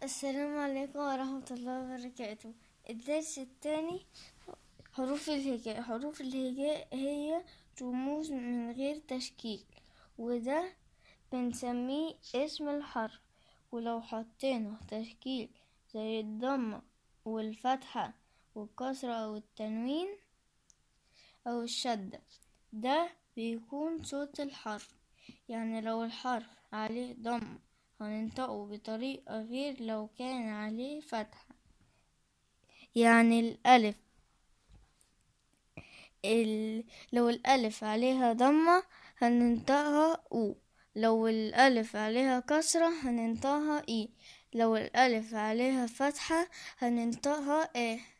السلام عليكم ورحمة الله وبركاته الدرس الثاني حروف الهجاء حروف الهجاء هي رموز من غير تشكيل وده بنسميه اسم الحرف ولو حطينا تشكيل زي الضمة والفتحة والكسرة أو التنوين أو الشدة ده بيكون صوت الحرف يعني لو الحرف عليه ضم هننطقه بطريقة غير لو كان عليه فتحة يعني الألف ال... لو الألف عليها ضمة هننطقها أو لو الألف عليها كسرة هننطقها إي لو الألف عليها فتحة هننطقها إيه